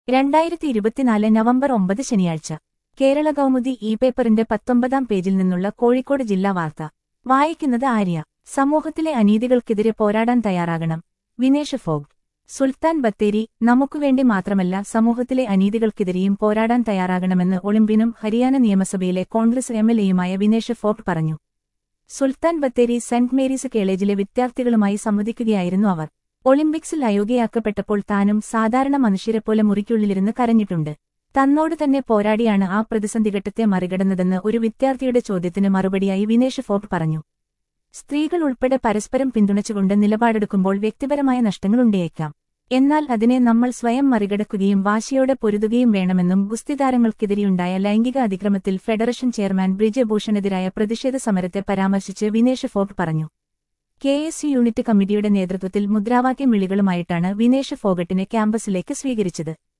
രണ്ടായിരത്തി ഇരുപത്തിനാല് നവംബർ ഒമ്പത് ശനിയാഴ്ച കേരള കൗമുദി ഇ പേപ്പറിന്റെ പത്തൊമ്പതാം പേജിൽ നിന്നുള്ള കോഴിക്കോട് ജില്ലാ വാർത്ത വായിക്കുന്നത് ആര്യ സമൂഹത്തിലെ അനീതികൾക്കെതിരെ പോരാടാൻ തയ്യാറാകണം വിനേഷ് ഫോഗ് സുൽത്താൻ ബത്തേരി നമുക്കുവേണ്ടി മാത്രമല്ല സമൂഹത്തിലെ അനീതികൾക്കെതിരെയും പോരാടാൻ തയ്യാറാകണമെന്ന് ഒളിമ്പിനും ഹരിയാന നിയമസഭയിലെ കോൺഗ്രസ് എംഎൽഎയുമായ വിനേഷ് ഫോഗ് പറഞ്ഞു സുൽത്താൻ ബത്തേരി സെന്റ് മേരീസ് കോളേജിലെ വിദ്യാർത്ഥികളുമായി സംവദിക്കുകയായിരുന്നു അവർ ഒളിമ്പിക്സിൽ അയോഗ്യയാക്കപ്പെട്ടപ്പോൾ താനും സാധാരണ മനുഷ്യരെപ്പോലെ മുറിക്കുള്ളിലിരുന്ന് കരഞ്ഞിട്ടുണ്ട് തന്നോട് തന്നെ പോരാടിയാണ് ആ പ്രതിസന്ധിഘട്ടത്തെ മറികടന്നതെന്ന് ഒരു വിദ്യാർത്ഥിയുടെ ചോദ്യത്തിന് മറുപടിയായി വിനേഷ് ഫോർട്ട് പറഞ്ഞു സ്ത്രീകൾ ഉൾപ്പെടെ പരസ്പരം പിന്തുണച്ചുകൊണ്ട് നിലപാടെടുക്കുമ്പോൾ വ്യക്തിപരമായ നഷ്ടങ്ങളുണ്ടേക്കാം എന്നാൽ അതിനെ നമ്മൾ സ്വയം മറികടക്കുകയും വാശിയോടെ പൊരുതുകയും വേണമെന്നും ഗുസ്തിതാരങ്ങൾക്കെതിരെയുണ്ടായ ലൈംഗിക അതിക്രമത്തിൽ ഫെഡറേഷൻ ചെയർമാൻ ബ്രിജഭൂഷണെതിരായ പ്രതിഷേധ സമരത്തെ പരാമർശിച്ച് വിനേഷ് ഫോർട്ട് പറഞ്ഞു കെ എസ് യു യൂണിറ്റ് കമ്മിറ്റിയുടെ നേതൃത്വത്തിൽ മുദ്രാവാക്യം വിളികളുമായിട്ടാണ് വിനേഷ് ഫോഗട്ടിനെ ക്യാമ്പസിലേക്ക് സ്വീകരിച്ചത്